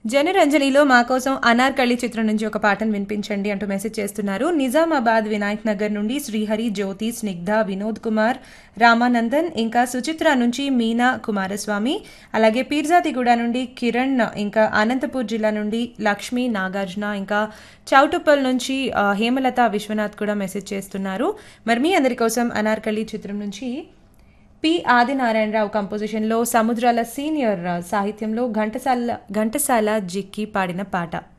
జనరంజనిలో మా కోసం అనార్కళి చిత్రం నుంచి ఒక పాటను వినిపించండి అంటూ మెసేజ్ చేస్తున్నారు నిజామాబాద్ వినాయక్ నగర్ నుండి శ్రీహరి జ్యోతి స్నిగ్ధ వినోద్ కుమార్ రామానందన్ ఇంకా సుచిత్ర నుంచి మీనా కుమారస్వామి అలాగే పీర్జాతిగూడ నుండి కిరణ్ ఇంకా అనంతపూర్ జిల్లా నుండి లక్ష్మి నాగార్జున ఇంకా చౌటుప్పల్ నుంచి ఆ, హేమలత విశ్వనాథ్ కూడా మెసేజ్ చేస్తున్నారు మరి మీ అందరి కోసం అనార్కళి చిత్రం నుంచి పి ఆదినారాయణరావు కంపోజిషన్లో సముద్రాల సీనియర్ సాహిత్యంలో ఘంటసాల ఘంటసాల జిక్కి పాడిన పాట